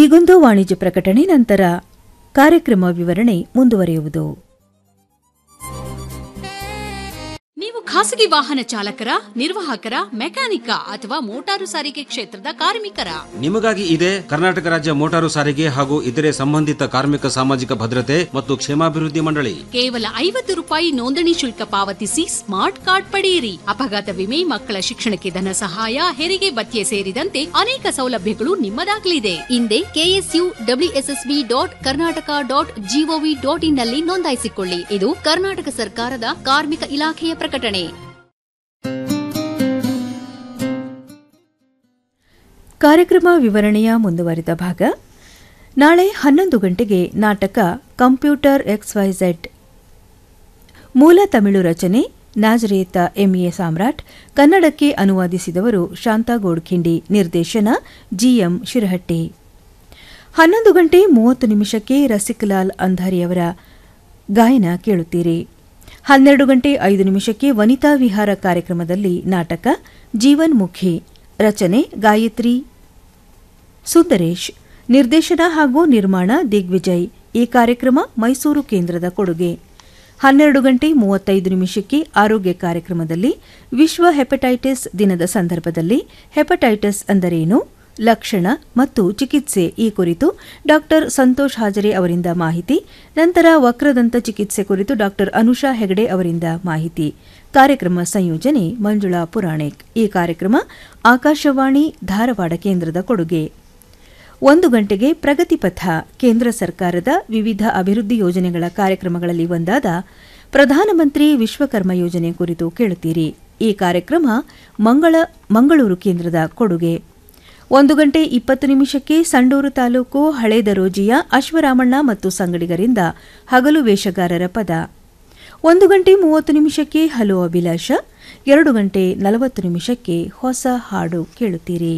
ಈಗೊಂದು ವಾಣಿಜ್ಯ ಪ್ರಕಟಣೆ ನಂತರ ಕಾರ್ಯಕ್ರಮ ವಿವರಣೆ ಮುಂದುವರಿಯುವುದು ನೀವು ಖಾಸಗಿ ವಾಹನ ಚಾಲಕರ ನಿರ್ವಾಹಕರ ಮೆಕ್ಯಾನಿಕ ಅಥವಾ ಮೋಟಾರು ಸಾರಿಗೆ ಕ್ಷೇತ್ರದ ಕಾರ್ಮಿಕರ ನಿಮಗಾಗಿ ಇದೆ ಕರ್ನಾಟಕ ರಾಜ್ಯ ಮೋಟಾರು ಸಾರಿಗೆ ಹಾಗೂ ಇತರೆ ಸಂಬಂಧಿತ ಕಾರ್ಮಿಕ ಸಾಮಾಜಿಕ ಭದ್ರತೆ ಮತ್ತು ಕ್ಷೇಮಾಭಿವೃದ್ಧಿ ಮಂಡಳಿ ಕೇವಲ ಐವತ್ತು ರೂಪಾಯಿ ನೋಂದಣಿ ಶುಲ್ಕ ಪಾವತಿಸಿ ಸ್ಮಾರ್ಟ್ ಕಾರ್ಡ್ ಪಡೆಯಿರಿ ಅಪಘಾತ ವಿಮೆ ಮಕ್ಕಳ ಶಿಕ್ಷಣಕ್ಕೆ ಧನ ಸಹಾಯ ಹೆರಿಗೆ ಭತ್ಯೆ ಸೇರಿದಂತೆ ಅನೇಕ ಸೌಲಭ್ಯಗಳು ನಿಮ್ಮದಾಗಲಿದೆ ಹಿಂದೆ KSU WSSB dot Karnataka dot GOV dot in ನಲ್ಲಿ ನೋಂದಾಯಿಸಿಕೊಳ್ಳಿ ಇದು ಕರ್ನಾಟಕ ಸರ್ಕಾರದ ಕಾರ್ಮಿಕ ಇಲಾಖೆಯ ಪ್ರಕಟಣೆ ಕಾರ್ಯಕ್ರಮ ವಿವರಣೆಯ ಮುಂದುವರಿದ ಭಾಗ ನಾಳೆ ಹನ್ನೊಂದು ಗಂಟೆಗೆ ನಾಟಕ ಕಂಪ್ಯೂಟರ್ ಎಕ್ಸ್ವೈಝೆಡ್ ಮೂಲ ತಮಿಳು ರಚನೆ ನಾಜರೇತ ಎಂಎ ಸಾಮ್ರಾಟ್ ಕನ್ನಡಕ್ಕೆ ಅನುವಾದಿಸಿದವರು ಶಾಂತಾ ಗೋಡ್ಖಿಂಡಿ ನಿರ್ದೇಶನ ಜಿಎಂ ಶಿರಹಟ್ಟಿ ಹನ್ನೊಂದು ಗಂಟೆ ಮೂವತ್ತು ನಿಮಿಷಕ್ಕೆ ರಸಿಕಲಾಲ್ ಅಂಧಾರಿಯವರ ಗಾಯನ ಕೇಳುತ್ತೀರಿ ಹನ್ನೆರಡು ಗಂಟೆ ಐದು ನಿಮಿಷಕ್ಕೆ ವನಿತಾ ವಿಹಾರ ಕಾರ್ಯಕ್ರಮದಲ್ಲಿ ನಾಟಕ ಜೀವನ್ಮುಖಿ ರಚನೆ ಗಾಯತ್ರಿ ಸುಂದರೇಶ್ ನಿರ್ದೇಶನ ಹಾಗೂ ನಿರ್ಮಾಣ ದಿಗ್ವಿಜಯ್ ಈ ಕಾರ್ಯಕ್ರಮ ಮೈಸೂರು ಕೇಂದ್ರದ ಕೊಡುಗೆ ಹನ್ನೆರಡು ಗಂಟೆ ಮೂವತ್ತೈದು ನಿಮಿಷಕ್ಕೆ ಆರೋಗ್ಯ ಕಾರ್ಯಕ್ರಮದಲ್ಲಿ ವಿಶ್ವ ಹೆಪಟೈಟಿಸ್ ದಿನದ ಸಂದರ್ಭದಲ್ಲಿ ಹೆಪಟೈಟಿಸ್ ಅಂದರೇನು ಲಕ್ಷಣ ಮತ್ತು ಚಿಕಿತ್ಸೆ ಈ ಕುರಿತು ಡಾಕ್ಟರ್ ಸಂತೋಷ್ ಹಾಜರೆ ಅವರಿಂದ ಮಾಹಿತಿ ನಂತರ ವಕ್ರದಂತ ಚಿಕಿತ್ಸೆ ಕುರಿತು ಡಾಕ್ಟರ್ ಅನುಷಾ ಹೆಗಡೆ ಅವರಿಂದ ಮಾಹಿತಿ ಕಾರ್ಯಕ್ರಮ ಸಂಯೋಜನೆ ಮಂಜುಳಾ ಪುರಾಣಿಕ್ ಈ ಕಾರ್ಯಕ್ರಮ ಆಕಾಶವಾಣಿ ಧಾರವಾಡ ಕೇಂದ್ರದ ಕೊಡುಗೆ ಒಂದು ಗಂಟೆಗೆ ಪ್ರಗತಿಪಥ ಕೇಂದ್ರ ಸರ್ಕಾರದ ವಿವಿಧ ಅಭಿವೃದ್ಧಿ ಯೋಜನೆಗಳ ಕಾರ್ಯಕ್ರಮಗಳಲ್ಲಿ ಒಂದಾದ ಪ್ರಧಾನಮಂತ್ರಿ ವಿಶ್ವಕರ್ಮ ಯೋಜನೆ ಕುರಿತು ಕೇಳುತ್ತೀರಿ ಈ ಕಾರ್ಯಕ್ರಮ ಮಂಗಳ ಮಂಗಳೂರು ಕೇಂದ್ರದ ಕೊಡುಗೆ ಒಂದು ಗಂಟೆ ಇಪ್ಪತ್ತು ನಿಮಿಷಕ್ಕೆ ಸಂಡೂರು ತಾಲೂಕು ಹಳೆ ದರೋಜಿಯ ಅಶ್ವರಾಮಣ್ಣ ಮತ್ತು ಸಂಗಡಿಗರಿಂದ ಹಗಲು ವೇಷಗಾರರ ಪದ ಒಂದು ಗಂಟೆ ಮೂವತ್ತು ನಿಮಿಷಕ್ಕೆ ಹಲೋ ಅಭಿಲಾಷ ಎರಡು ಗಂಟೆ ನಲವತ್ತು ನಿಮಿಷಕ್ಕೆ ಹೊಸ ಹಾಡು ಕೇಳುತ್ತೀರಿ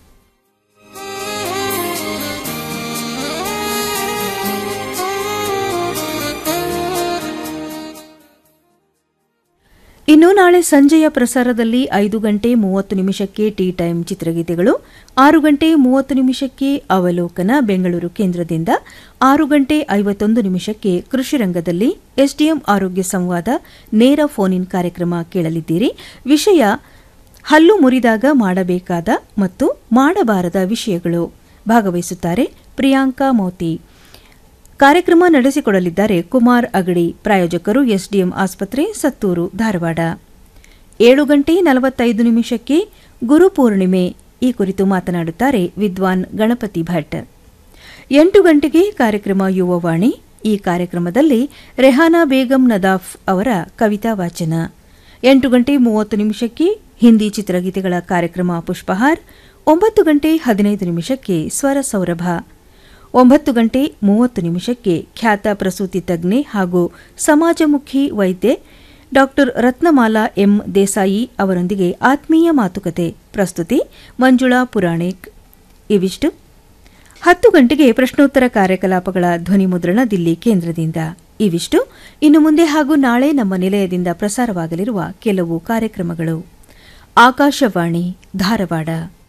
ಇನ್ನು ನಾಳೆ ಸಂಜೆಯ ಪ್ರಸಾರದಲ್ಲಿ ಐದು ಗಂಟೆ ಮೂವತ್ತು ನಿಮಿಷಕ್ಕೆ ಟೀ ಟೈಮ್ ಚಿತ್ರಗೀತೆಗಳು ಆರು ಗಂಟೆ ಮೂವತ್ತು ನಿಮಿಷಕ್ಕೆ ಅವಲೋಕನ ಬೆಂಗಳೂರು ಕೇಂದ್ರದಿಂದ ಆರು ಗಂಟೆ ಐವತ್ತೊಂದು ನಿಮಿಷಕ್ಕೆ ಕೃಷಿ ರಂಗದಲ್ಲಿ ಎಸ್ಡಿಎಂ ಆರೋಗ್ಯ ಸಂವಾದ ನೇರ ಫೋನ್ ಇನ್ ಕಾರ್ಯಕ್ರಮ ಕೇಳಲಿದ್ದೀರಿ ವಿಷಯ ಹಲ್ಲು ಮುರಿದಾಗ ಮಾಡಬೇಕಾದ ಮತ್ತು ಮಾಡಬಾರದ ವಿಷಯಗಳು ಭಾಗವಹಿಸುತ್ತಾರೆ ಪ್ರಿಯಾಂಕಾ ಮೋತಿ ಕಾರ್ಯಕ್ರಮ ನಡೆಸಿಕೊಡಲಿದ್ದಾರೆ ಕುಮಾರ್ ಅಗಡಿ ಪ್ರಾಯೋಜಕರು ಎಸ್ಡಿಎಂ ಆಸ್ಪತ್ರೆ ಸತ್ತೂರು ಧಾರವಾಡ ಏಳು ಗಂಟೆ ನಲವತ್ತೈದು ನಿಮಿಷಕ್ಕೆ ಗುರುಪೂರ್ಣಿಮೆ ಈ ಕುರಿತು ಮಾತನಾಡುತ್ತಾರೆ ವಿದ್ವಾನ್ ಗಣಪತಿ ಭಟ್ ಎಂಟು ಗಂಟೆಗೆ ಕಾರ್ಯಕ್ರಮ ಯುವವಾಣಿ ಈ ಕಾರ್ಯಕ್ರಮದಲ್ಲಿ ರೆಹಾನಾ ಬೇಗಂ ನದಾಫ್ ಅವರ ಕವಿತಾ ವಾಚನ ಎಂಟು ಗಂಟೆ ಮೂವತ್ತು ನಿಮಿಷಕ್ಕೆ ಹಿಂದಿ ಚಿತ್ರಗೀತೆಗಳ ಕಾರ್ಯಕ್ರಮ ಪುಷ್ಪಹಾರ್ ಒಂಬತ್ತು ಗಂಟೆ ಹದಿನೈದು ನಿಮಿಷಕ್ಕೆ ಸ್ವರ ಸೌರಭ ಒಂಬತ್ತು ಗಂಟೆ ಮೂವತ್ತು ನಿಮಿಷಕ್ಕೆ ಖ್ಯಾತ ಪ್ರಸೂತಿ ತಜ್ಞೆ ಹಾಗೂ ಸಮಾಜಮುಖಿ ವೈದ್ಯೆ ಡಾಕ್ಟರ್ ರತ್ನಮಾಲಾ ಎಂ ದೇಸಾಯಿ ಅವರೊಂದಿಗೆ ಆತ್ಮೀಯ ಮಾತುಕತೆ ಪ್ರಸ್ತುತಿ ಮಂಜುಳಾ ಪುರಾಣಿಕ್ ಇವಿಷ್ಟು ಹತ್ತು ಗಂಟೆಗೆ ಪ್ರಶ್ನೋತ್ತರ ಕಾರ್ಯಕಲಾಪಗಳ ಧ್ವನಿ ಮುದ್ರಣ ದಿಲ್ಲಿ ಕೇಂದ್ರದಿಂದ ಇವಿಷ್ಟು ಇನ್ನು ಮುಂದೆ ಹಾಗೂ ನಾಳೆ ನಮ್ಮ ನಿಲಯದಿಂದ ಪ್ರಸಾರವಾಗಲಿರುವ ಕೆಲವು ಕಾರ್ಯಕ್ರಮಗಳು ಆಕಾಶವಾಣಿ ಧಾರವಾಡ